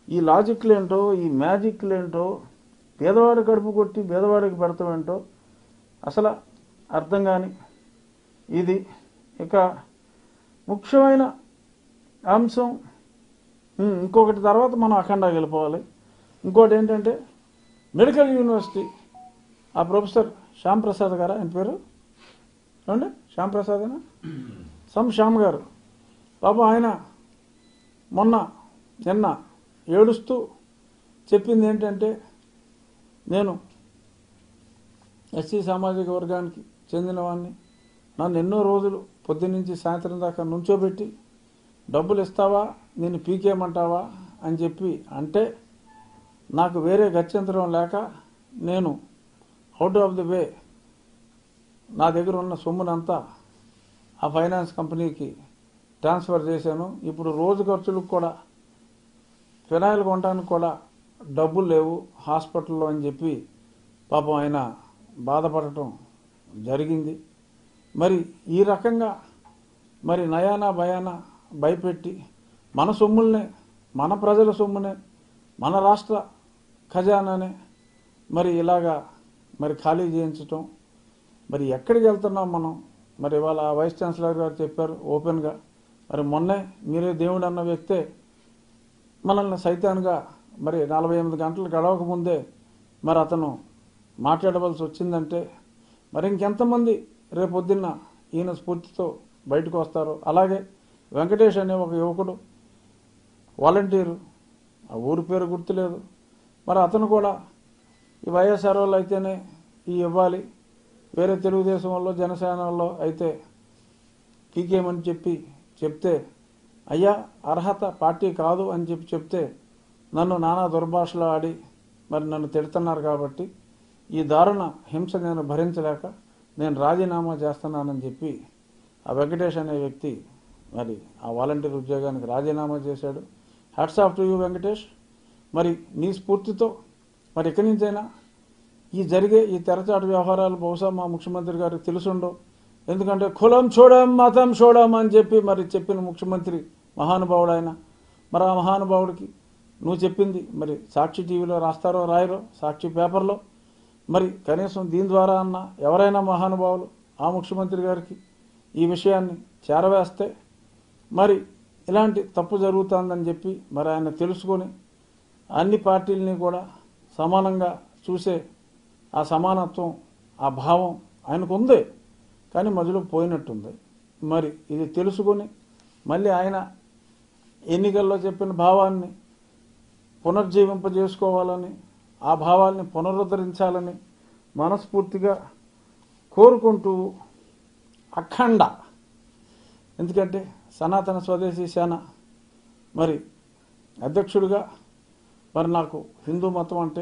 ఈ లాజిక్లు ఏంటో ఈ మ్యాజిక్లు ఏంటో పేదవాడి కడుపు కొట్టి పేదవాడికి పెడతామేంటో అసలు అర్థం కాని ఇది ఇక ముఖ్యమైన అంశం ఉమ్, ఇంకొకటి తర్వాత మనం అఖండ వెళ్ళిపోవాలి ఇంకోటి ఏంటంటే మెడికల్ యూనివర్సిటీ ఆ ప్రొఫెసర్ శ్యామ్ ప్రసాద్ గారా ఆయన పేరు ఏమండి శ్యామ్ ప్రసాదేనా సమ్ శ్యామ్ గారు పాపం ఆయన మొన్న నిన్న ఏడుస్తూ చెప్పింది ఏంటంటే నేను ఎస్సీ సామాజిక వర్గానికి చెందినవాడిని నన్ను ఎన్నో రోజులు పొద్దున్నుంచి సాయంత్రం దాకా నుంచోబెట్టి డబ్బులు ఇస్తావా నేను పీకేయమంటావా అని చెప్పి అంటే నాకు వేరే గత్యంతరం లేక నేను అవుట్ ఆఫ్ ది వే నా దగ్గర ఉన్న సొమ్మునంతా ఆ ఫైనాన్స్ కంపెనీకి ట్రాన్స్ఫర్ చేశాను ఇప్పుడు రోజు ఖర్చులకు కూడా ఫినాయిల్ కొనడానికి కూడా డబ్బులు లేవు హాస్పిటల్లో అని చెప్పి పాపం ఆయన బాధపడటం జరిగింది మరి ఈ రకంగా మరి నయానా భయానా భయపెట్టి మన సొమ్ముల్నే మన ప్రజల సొమ్మునే మన రాష్ట్ర ఖజానానే మరి ఇలాగా మరి ఖాళీ చేయించటం మరి ఎక్కడికి వెళ్తున్నాం మనం మరి ఇవాళ వైస్ ఛాన్సలర్ గారు చెప్పారు ఓపెన్గా మరి మొన్నే మీరే దేవుడు అన్న వ్యక్తే మనల్ని సైతాన్గా మరి నలభై ఎనిమిది గంటలు గడవక ముందే మరి అతను మాట్లాడవలసి వచ్చిందంటే మరి ఇంకెంతమంది రేపొద్దున్న ఈయన స్ఫూర్తితో బయటకు వస్తారు అలాగే వెంకటేష్ అనే ఒక యువకుడు వాలంటీరు ఆ ఊరి పేరు గుర్తులేదు మరి అతను కూడా ఈ వైఎస్ఆర్ వాళ్ళు అయితేనే ఈ ఇవ్వాలి వేరే తెలుగుదేశం వాళ్ళు జనసేన వాళ్ళు అయితే పీకేమని చెప్పి చెప్తే అయ్యా అర్హత పార్టీ కాదు అని చెప్పి చెప్తే నన్ను నానా దుర్భాషలో ఆడి మరి నన్ను తిడుతున్నారు కాబట్టి ఈ దారుణ హింస నేను భరించలేక నేను రాజీనామా చేస్తున్నానని చెప్పి ఆ వెంకటేష్ అనే వ్యక్తి మరి ఆ వాలంటీర్ ఉద్యోగానికి రాజీనామా చేశాడు hats off to you Venkatesh మరి నీ స్ఫూర్తితో మరి ఇక్కడి నుంచైనా ఈ జరిగే ఈ తెరచాటు వ్యవహారాలు బహుశా మా ముఖ్యమంత్రి గారికి తెలుసుండవు ఎందుకంటే కులం చూడం మతం చూడం అని చెప్పి మరి చెప్పిన ముఖ్యమంత్రి మహానుభావుడు ఆయన మరి ఆ మహానుభావుడికి నువ్వు చెప్పింది మరి సాక్షి టీవీలో రాస్తారో రాయరో సాక్షి పేపర్లో మరి కనీసం దీని ద్వారా అన్న ఎవరైనా మహానుభావులు ఆ ముఖ్యమంత్రి గారికి ఈ విషయాన్ని చేరవేస్తే మరి ఇలాంటి తప్పు జరుగుతుందని చెప్పి మరి ఆయన తెలుసుకొని అన్ని పార్టీలని కూడా సమానంగా చూసే ఆ సమానత్వం ఆ భావం ఆయనకు ఉంది కానీ మధ్యలో పోయినట్టుంది మరి ఇది తెలుసుకొని మళ్ళీ ఆయన ఎన్నికల్లో చెప్పిన భావాన్ని పునర్జీవింపజేసుకోవాలని ఆ భావాల్ని పునరుద్ధరించాలని మనస్ఫూర్తిగా కోరుకుంటూ అఖండ ఎందుకంటే సనాతన స్వదేశీ సేన మరి అధ్యక్షుడిగా మరి నాకు హిందూ మతం అంటే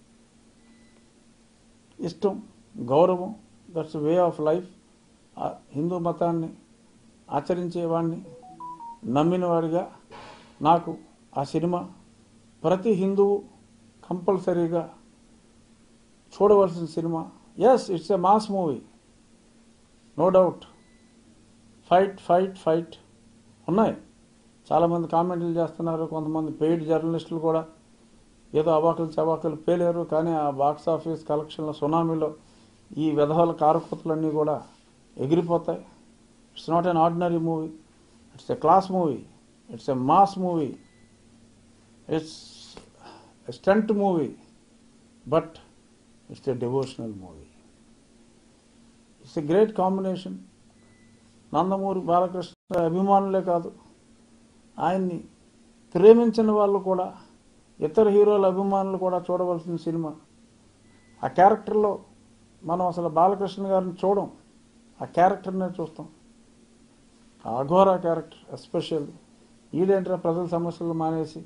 ఇష్టం గౌరవం దట్స్ వే ఆఫ్ లైఫ్ ఆ హిందూ మతాన్ని ఆచరించేవాడిని నమ్మినవాడిగా నాకు ఆ సినిమా ప్రతి హిందువు కంపల్సరీగా చూడవలసిన సినిమా yes it's a mass movie no doubt fight fight fight ఉన్నాయి చాలామంది కామెంట్లు చేస్తున్నారు కొంతమంది పెయిడ్ జర్నలిస్టులు కూడా ఏదో అవాకులు చవాకులు పేలేరు కానీ ఆ బాక్స్ ఆఫీస్ కలెక్షన్ల సునామీలో ఈ విధవల కారకూతలన్నీ కూడా ఎగిరిపోతాయి it's not an ordinary movie it's a class movie it's a mass movie it's a stunt movie but it's a devotional movie it's a great combination Nandamuri Balakrishna అభిమానులే కాదు ఆయన్ని ప్రేమించిన వాళ్ళు కూడా ఇతర హీరోల అభిమానులు కూడా చూడవలసిన సినిమా ఆ క్యారెక్టర్లో మనం అసలు బాలకృష్ణ గారిని చూడం ఆ క్యారెక్టర్నే చూస్తాం ఆ అఘోరా క్యారెక్టర్ ఎస్పెషల్ ఈడేంట్రా ప్రజల సమస్యలు మానేసి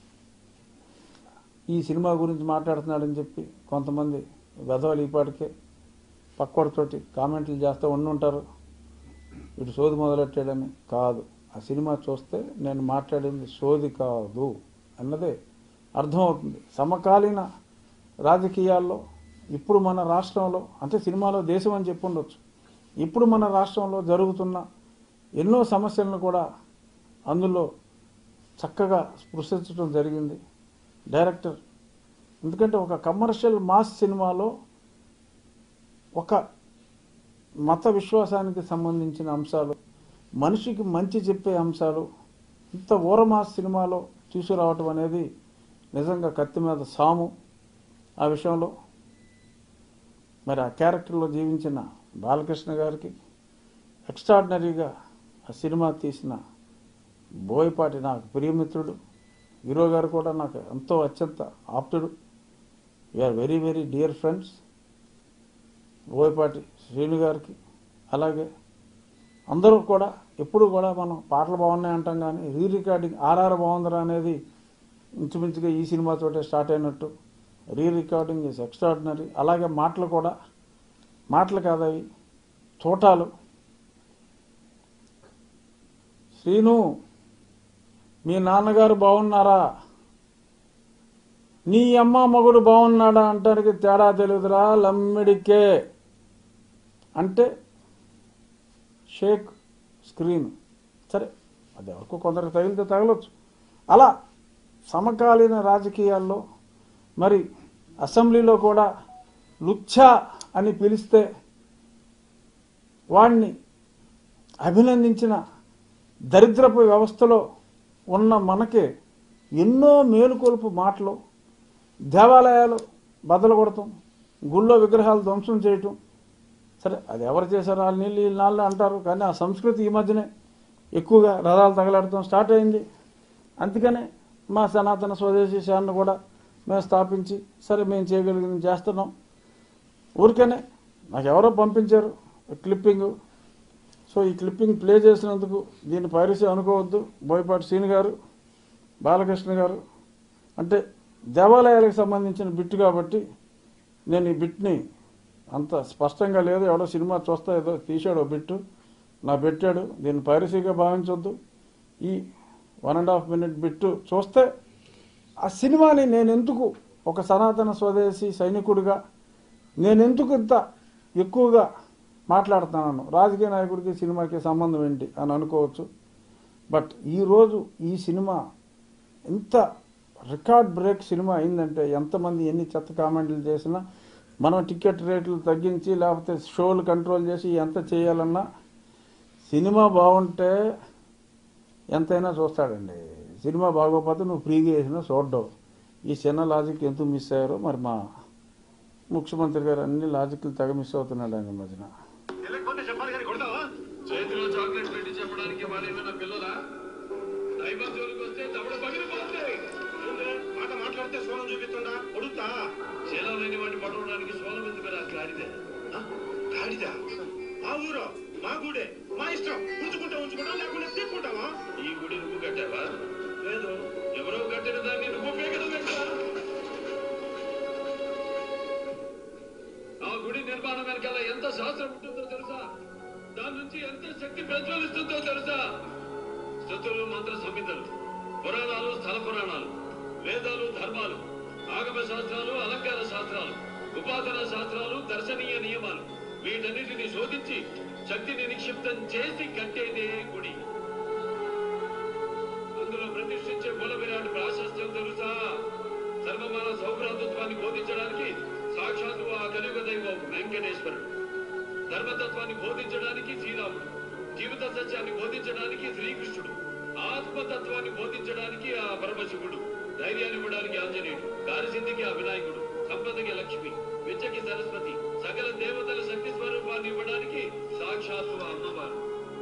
ఈ సినిమా గురించి మాట్లాడుతున్నాడని చెప్పి కొంతమంది వెధవలు ఈపాటికే పక్కోడితోటి కామెంట్లు చేస్తూ ఉండుంటారు ఇటు సోది మొదలెట్టాడని కాదు ఆ సినిమా చూస్తే నేను మాట్లాడింది సోది కాదు అన్నదే అర్థమవుతుంది సమకాలీన రాజకీయాల్లో ఇప్పుడు మన రాష్ట్రంలో అంటే సినిమాలో దేశం అని చెప్పి ఉండొచ్చు ఇప్పుడు మన రాష్ట్రంలో జరుగుతున్న ఎన్నో సమస్యలను కూడా అందులో చక్కగా స్పృశించడం జరిగింది డైరెక్టర్ ఎందుకంటే ఒక కమర్షియల్ మాస్ సినిమాలో ఒక మత విశ్వాసానికి సంబంధించిన అంశాలు మనిషికి మంచి చెప్పే అంశాలు ఇంత ఊరమాస్ సినిమాలో తీసుకురావటం అనేది నిజంగా కత్తి మీద సాము ఆ విషయంలో మరి ఆ క్యారెక్టర్లో జీవించిన బాలకృష్ణ గారికి ఎక్స్ట్రాడినరీగా ఆ సినిమా తీసిన బోయపాటి నాకు ప్రియమిత్రుడు హీరో గారు కూడా నాకు ఎంతో అత్యంత ఆప్తుడు we are very very dear friends Boyapati Srinu గారికి అలాగే అందరూ కూడా ఎప్పుడు కూడా మనం పాటలు బాగున్నాయి అంటాం కానీ రీ రికార్డింగ్ ఆర్ఆర్ బాగుందరా అనేది ఇంచుమించుగా ఈ సినిమాతోటే స్టార్ట్ అయినట్టు రీ రికార్డింగ్ ఇస్ ఎక్స్ట్రాడినరీ అలాగే మాటలు కూడా మాటలు కాదవి తోటాలు శ్రీను మీ నాన్నగారు బాగున్నారా నీ అమ్మ మగుడు బాగున్నాడా అంటానికి తేడా తెలియదురా లమ్మిడికే అంటే షేక్ స్క్రీన్ సరే అది ఎవరికో కొందరికి తగిలితే తగలొచ్చు అలా సమకాలీన రాజకీయాల్లో మరి అసెంబ్లీలో కూడా లుచ్చా అని పిలిస్తే వాణ్ణి అభినందించిన దరిద్రపు వ్యవస్థలో ఉన్న మనకే ఎన్నో మేలుకొలుపు మాటలు దేవాలయాలు బద్దలు కొడతాం గుళ్ళో విగ్రహాలు ధ్వంసం చేయటం సరే అది ఎవరు చేశారు వాళ్ళు నీళ్ళు వీళ్ళు నాళ్ళు అంటారు కానీ ఆ సంస్కృతి ఈ మధ్యనే ఎక్కువగా రథాలు తగలాడటం స్టార్ట్ అయింది అందుకనే మా సనాతన స్వదేశీ శాలను కూడా మేము స్థాపించి సరే మేము చేయగలిగింది చేస్తున్నాం ఊరికనే నాకు ఎవరో పంపించారు క్లిప్పింగ్ సో ఈ క్లిప్పింగ్ ప్లే చేసినందుకు దీన్ని పైరసీ అనుకోవద్దు బోయపాటి శ్రీని గారు బాలకృష్ణ గారు అంటే దేవాలయాలకు సంబంధించిన బిట్ కాబట్టి నేను ఈ బిట్ని అంత స్పష్టంగా లేదు ఎవడో సినిమా చూస్తా ఏదో తీశాడు ఓ బిట్టు నా పెట్టాడు దీన్ని పైరసీగా భావించొద్దు ఈ one and half minute bit చూస్తే ఆ సినిమాని నేను ఎందుకు ఒక సనాతన స్వదేశీ సైనికుడిగా నేను ఎందుకు ఇంత ఎక్కువగా మాట్లాడుతున్నాను రాజకీయ నాయకుడికి సినిమాకి సంబంధం ఏంటి అని అనుకోవచ్చు బట్ ఈరోజు ఈ సినిమా ఎంత రికార్డ్ బ్రేక్ సినిమా అయిందంటే ఎంతమంది ఎన్ని చెత్త కామెంట్లు చేసినా మనం టికెట్ రేట్లు తగ్గించి లేకపోతే షోలు కంట్రోల్ చేసి ఎంత చేయాలన్నా సినిమా బాగుంటే ఎంతైనా చూస్తాడండి సినిమా బాగోకపోతే నువ్వు ఫ్రీగా వేసినా చూడ్డావు ఈ చిన్న లాజిక్ ఎందుకు మిస్ అయ్యారో మరి మా ముఖ్యమంత్రి గారు అన్ని లాజిక్లు తెగ మిస్ అవుతున్నాడు ఆయన ఈ మధ్యన తెలియకపోతే చెప్పాలి కానీ కొడతావా చేతిలో చాక్లెట్ పెట్టి చెప్పడానికి వాళ్ళేమైనా పిల్లలా దైవం జోలికి వస్తే దవడ పగిలిపోతాయి ఏంది? మాట మాట్లాడితే సోనం చూపిస్తుందా కొడుతా శీలం లేని వాడిని పడవడానికి సోలం ఎందుకు రా క్లారితే గాడిదా మా ఊరు మా గుడే మా ఇష్టం ఉంచుకుంటా ఉంచుకుంటా లేకుండా తీసుకుంటావా ఈ గుడి నువ్వు కట్టావా లేదు ఎవరో కట్టిన దాన్ని నువ్వు పీకడం ఏంట్రా? ఆ గుడి నిర్మాణం వెనకాల ఎంత శాస్త్రం ఉంటుందో తెలుసా దాని నుంచి ఎంత శక్తి ప్రజ్వలిస్తుందో తెలుసా స్థుతులు మంత్ర సంహితలు పురాణాలు స్థల పురాణాలు వేదాలు ధర్మాలు ఆగమ శాస్త్రాలు అలంకార శాస్త్రాలు ఉపాసన శాస్త్రాలు దర్శనీయ నియమాలు వీటన్నిటిని శోధించి శక్తిని నిక్షిప్తం చేసి కట్టేదే గుడి అందులో ప్రతిష్ఠించే మూల విరాట్ ప్రాశస్త్యం తెలుసా సర్వమాన సౌభ్రాతత్వాన్ని బోధించడానికి సాక్షాత్తు ఆ కలియుగ దైవం వెంకటేశ్వరుడు ధర్మతత్వాన్ని బోధించడానికి శ్రీరాముడు జీవిత సత్యాన్ని బోధించడానికి శ్రీకృష్ణుడు ఆత్మతత్వాన్ని బోధించడానికి ఆ పరమశివుడు ధైర్యాన్ని ఇవ్వడానికి ఆంజనేయుడు కార్యసిద్ధికి ఆ వినాయకుడు సంపదకి లక్ష్మి విద్యకి సరస్వతి సకల దేవతల శక్తి స్వరూపాన్ని ఇవ్వడానికి సాక్షాత్తు ఆ అమ్మవారు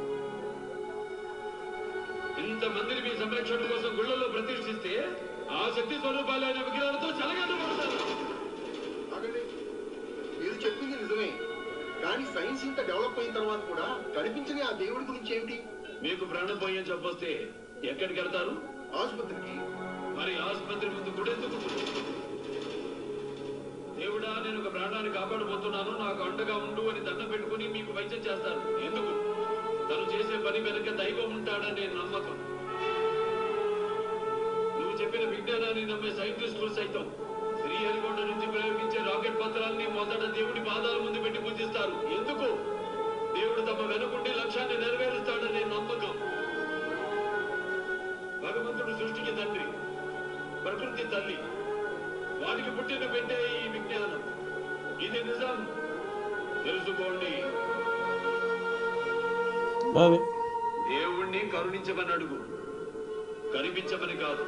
ఇంతమందిని మీ సంరక్షణ కోసం గుళ్ళలో ప్రతిష్ఠిస్తే ఆ శక్తి స్వరూపాలైన విగ్రహాలతో చలగానే పడతారు ఆగండి మీరు చెప్పింది నిజమే కానీ సైన్స్ ఇంత డెవలప్ అయిన తర్వాత కూడా కనిపించని ఆ దేవుడి గురించి ఏమిటి మీకు ప్రాణం పోయే చెప్పొస్తే ఎక్కడికి వెళ్తారు ఆసుపత్రికి మరి ఆసుపత్రి ముందు గుడెందుకు దేవుడా నేను ఒక ప్రాణాన్ని కాపాడబోతున్నాను నాకు అండగా ఉండు అని దండం పెట్టుకుని మీకు వైద్యం చేస్తాను ఎందుకు తను చేసే పని వెనుక దైవం ఉంటాడనే నమ్మకం నువ్వు చెప్పిన విజ్ఞానాన్ని నమ్మే సైంటిస్టులు సైతం శ్రీహరికొండ నుంచి ప్రయోగించే రాకెట్ పత్రాల్ని మొదట దేవుడి పాదాల ముందు పెట్టి పూజిస్తారు ఎందుకు దేవుడు తమ వెనుకుండి లక్ష్యాన్ని నెరవేరుస్తాడనే నమ్మకం భగవంతుడు సృష్టికి తండ్రి ప్రకృతి తల్లి వారికి పుట్టిన బిడ్డే ఈ విజ్ఞానం ఇది నిజం తెలుసుకోండి అది దేవుణ్ణి కరుణించమని అడుగు కనిపించమని కాదు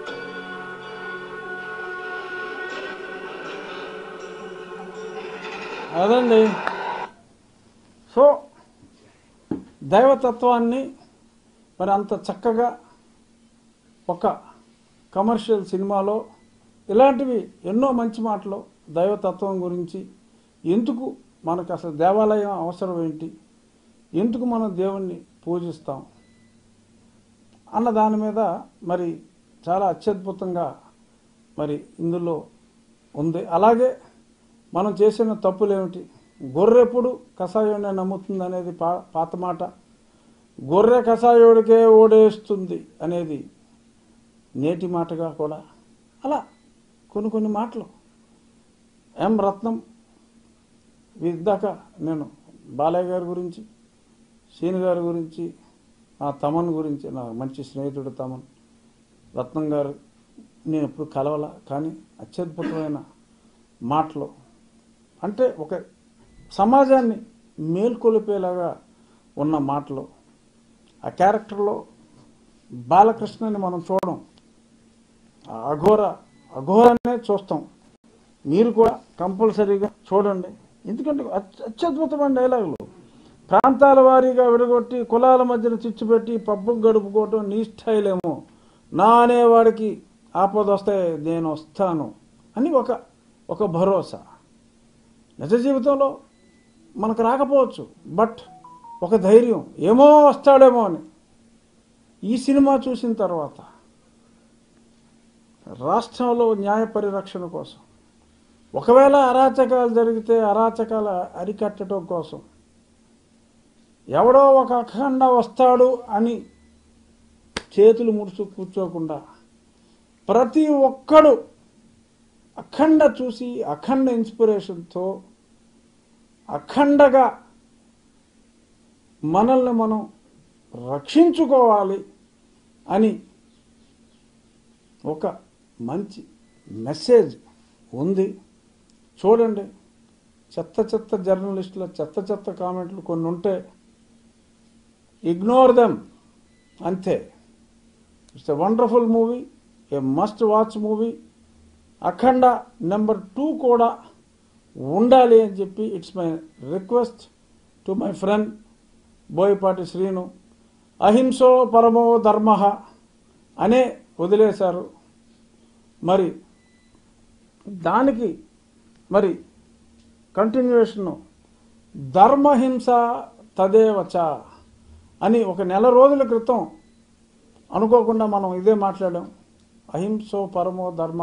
అదండి సో దైవతత్వాన్ని మరి అంత చక్కగా ఒక కమర్షియల్ సినిమాలో ఇలాంటివి ఎన్నో మంచి మాటలు దైవతత్వం గురించి ఎందుకు మనకు అసలు దేవాలయం అవసరం ఏంటి ఎందుకు మనం దేవుణ్ణి పూజిస్తాం అన్న దాని మీద మరి చాలా అత్యద్భుతంగా మరి ఇందులో ఉంది అలాగే మనం చేసిన తప్పులేమిటి గొర్రెప్పుడు కషాయోనే నమ్ముతుంది అనేది పా పాత మాట గొర్రె కషాయోడికే ఓడేస్తుంది అనేది నేటి మాటగా కూడా అలా కొన్ని కొన్ని మాటలు ఎం రత్నం ఇందాక నేను బాలయ్య గారి గురించి సీని గారి గురించి ఆ తమన్ గురించి నా మంచి స్నేహితుడు తమన్ రత్నం గారు నేను ఎప్పుడు కలవల కానీ అత్యద్భుతమైన మాటలు అంటే ఒక సమాజాన్ని మేల్కొలిపేలాగా ఉన్న మాటలు ఆ క్యారెక్టర్లో బాలకృష్ణని మనం చూడం ఆ అఘోర అఘోరనే చూస్తాం మీరు కూడా కంపల్సరీగా చూడండి ఎందుకంటే అత్య- అత్యద్భుతమైన డైలాగులు ప్రాంతాల వారీగా విడగొట్టి కులాల మధ్యన చిచ్చుపెట్టి పబ్బు గడుపుకోవటం నీ స్టైల్ ఏమో నా అనేవాడికి ఆపద వస్తే నేను వస్తాను అని ఒక ఒక భరోసా నిజ జీవితంలో మనకు రాకపోవచ్చు బట్ ఒక ధైర్యం ఏమో వస్తాడేమో అని ఈ సినిమా చూసిన తర్వాత రాష్ట్రంలో న్యాయ పరిరక్షణ కోసం ఒకవేళ అరాచకాలు జరిగితే అరాచకాల అరికట్టడం కోసం ఎవడో ఒక అఖండ వస్తాడు అని చేతులు ముడుచు కూర్చోకుండా ప్రతి ఒక్కడు అఖండ చూసి అఖండ ఇన్స్పిరేషన్తో అఖండగా మనల్ని మనం రక్షించుకోవాలి అని ఒక మంచి మెసేజ్ ఉంది చూడండి చెత్త చెత్త జర్నలిస్టుల చెత్త చెత్త కామెంట్లు కొన్ని ఉంటే ఇగ్నోర్ దెమ్ అంతే it's a wonderful movie a must watch movie Akhanda number two కూడా ఉండాలి అని చెప్పి it's my request to my friend Boyapati Srinu అహింసో పరమో ధర్మ అనే వదిలేశారు మరి దానికి మరి కంటిన్యూషన్ ధర్మహింస తదేవచ అని ఒక నెల రోజుల క్రితం అనుకోకుండా మనం ఇదే మాట్లాడాం అహింసో పరమో ధర్మ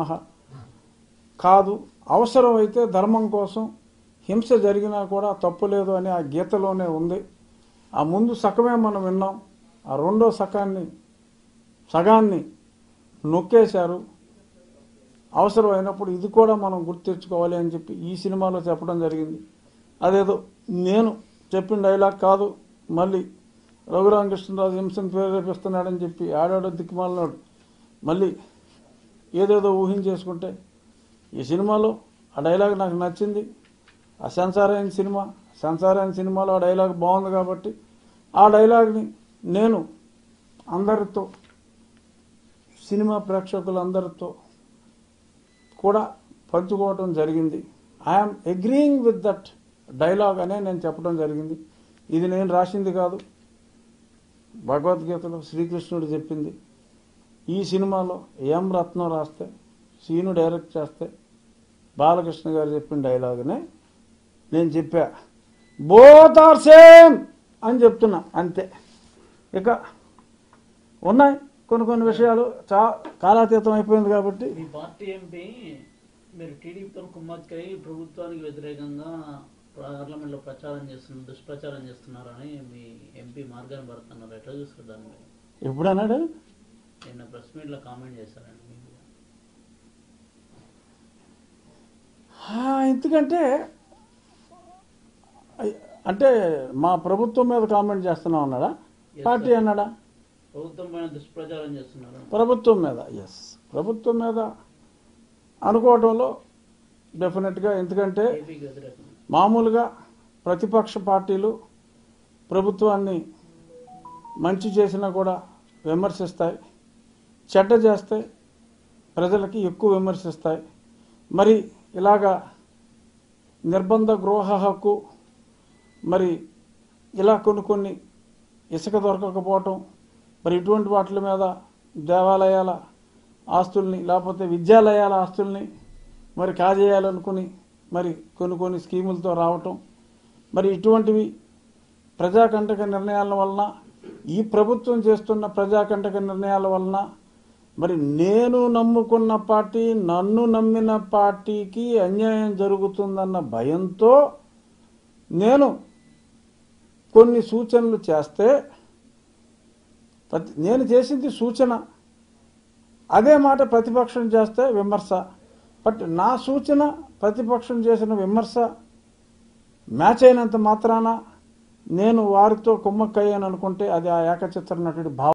కాదు అవసరమైతే ధర్మం కోసం హింస జరిగినా కూడా తప్పు లేదు అని ఆ గీతలోనే ఉంది ఆ ముందు సగమే మనం విన్నాం ఆ రెండో సగాన్ని సగాన్ని నొక్కేశారు అవసరమైనప్పుడు ఇది కూడా మనం గుర్తించుకోవాలి అని చెప్పి ఈ సినిమాలో చెప్పడం జరిగింది అదేదో నేను చెప్పిన డైలాగ్ కాదు మళ్ళీ రఘురామకృష్ణరాజు హింసను ప్రేరేపిస్తున్నాడని చెప్పి ఆడాడో దిక్కుమాలనాడు మళ్ళీ ఏదేదో ఊహించేసుకుంటే ఈ సినిమాలో ఆ డైలాగ్ నాకు నచ్చింది ఆ సెన్సార్ అయిన సినిమా సెన్సార్ అయిన సినిమాలో ఆ డైలాగ్ బాగుంది కాబట్టి ఆ డైలాగ్ని నేను అందరితో సినిమా ప్రేక్షకులందరితో కూడా పంచుకోవటం జరిగింది I'm agreeing with that dialogue అనే నేను చెప్పడం జరిగింది ఇది నేను రాసింది కాదు భగవద్గీతలో శ్రీకృష్ణుడు చెప్పింది ఈ సినిమాలో ఎం రత్నం రాస్తే సీను డైరెక్ట్ చేస్తే బాలకృష్ణ గారు చెప్పిన డైలాగునే నేను చెప్పా బోత్ ఆర్ సేమ్ అని చెప్తున్నా అంతే ఇక ఉన్నాయి కొన్ని కొన్ని విషయాలు చా కాలాతీతం అయిపోయింది కాబట్టి మీ పార్టీ ఎంపీ మీరు టీడీపీతో కుమ్మక్కై ప్రభుత్వానికి వ్యతిరేకంగా పార్లమెంట్ లో ప్రచారం చేస్తున్నారు దుష్ప్రచారం చేస్తున్నారని మీ ఎంపీ మార్గాన్ని పడుతున్నారు ఎట్లా చూస్తారు దాని మీద ఎప్పుడు అన్నాడు నిన్న ప్రెస్ మీట్ లో కామెంట్ చేశారండి మీ మీద. ఆ, ఎందుకంటే అయ్- అంటే మా ప్రభుత్వం మీద కామెంట్ చేస్తున్నాం అన్నాడా Yes, పార్టీ sir. అన్నాడా ప్రభుత్వం పైన దుష్ప్రచారం చేస్తున్నారు ప్రభుత్వం మీద ఎస్ ప్రభుత్వం మీద అనుకోవడంలో డెఫినెట్గా ఎందుకంటే ఏపీకి వ్యతిరేకంగా మామూలుగా ప్రతిపక్ష పార్టీలు ప్రభుత్వాన్ని మంచి చేసినా కూడా విమర్శిస్తాయి చెడ్డ చేస్తే ప్రజలకి ఎక్కువ విమర్శిస్తాయి మరి ఇలాగా నిర్బంధ గృహ హక్కు మరి ఇలా కొన్ని కొన్ని ఇసుక దొరకకపోవటం మరి ఇటువంటి వాటి మీద దేవాలయాల ఆస్తుల్ని లేకపోతే విద్యాలయాల ఆస్తుల్ని మరి కాజేయాలనుకుని మరి కొన్ని కొన్ని స్కీములతో రావటం మరి ఇటువంటివి ప్రజాకంటక నిర్ణయాల వలన ఈ ప్రభుత్వం చేస్తున్న ప్రజాకంటక నిర్ణయాల వలన మరి నేను నమ్ముకున్న పార్టీ నన్ను నమ్మిన పార్టీకి అన్యాయం జరుగుతుందన్న భయంతో నేను కొన్ని సూచనలు చేస్తే ప్రతి నేను చేసింది సూచన అదే మాట ప్రతిపక్షం చేస్తే విమర్శ బట్ నా సూచన ప్రతిపక్షం చేసిన విమర్శ మ్యాచ్ అయినంత మాత్రాన నేను వారితో కుమ్మక్కయ్యాను అనుకుంటే అది ఆ ఏకచిత్ర నటుడి భావం